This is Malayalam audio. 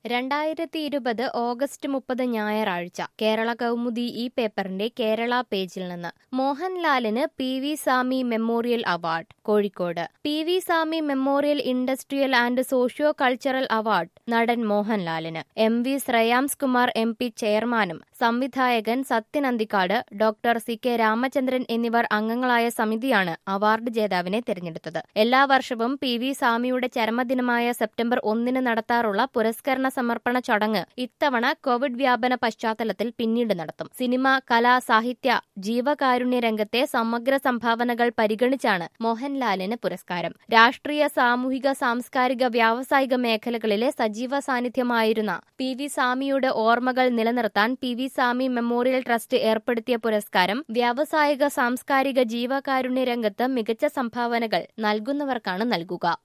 രണ്ടായിരത്തി ഇരുപത് ഓഗസ്റ്റ് മുപ്പത് ഞായറാഴ്ച കേരള കൗമുദി ഈ പേപ്പറിന്റെ കേരള പേജിൽ നിന്ന് മോഹൻലാലിന് P V Sami memorial award Kozhikode P V Sami memorial industrial and socio cultural award നടൻ മോഹൻലാലിന് M V Shreyams Kumar M P ചെയർമാനും സംവിധായകൻ Sathyan Anthikad doctor C K Ramachandran എന്നിവർ അംഗങ്ങളായ സമിതിയാണ് അവാർഡ് ജേതാവിനെ തിരഞ്ഞെടുത്തത് എല്ലാ വർഷവും പി വി സാമിയുടെ ചരമദിനമായ സെപ്റ്റംബർ ഒന്നിന് നടത്താറുള്ള പുരസ്കരണ സമർപ്പണ ചടങ്ങ് ഇത്തവണ കോവിഡ് വ്യാപന പശ്ചാത്തലത്തിൽ പിന്നീട് നടത്തും സിനിമ കല സാഹിത്യ ജീവകാരുണ്യ രംഗത്തെ സമഗ്ര സംഭാവനകൾ പരിഗണിച്ചാണ് മോഹൻലാലിന് പുരസ്കാരം രാഷ്ട്രീയ സാമൂഹിക സാംസ്കാരിക വ്യാവസായിക മേഖലകളിലെ സജീവ സാന്നിധ്യമായിരുന്ന പി വി സാമിയുടെ ഓർമ്മകൾ നിലനിർത്താൻ P V Sami memorial trust ഏർപ്പെടുത്തിയ പുരസ്കാരം വ്യാവസായിക സാംസ്കാരിക ജീവകാരുണ്യ രംഗത്ത് മികച്ച സംഭാവനകൾ നൽകുന്നവർക്കാണ് നൽകുക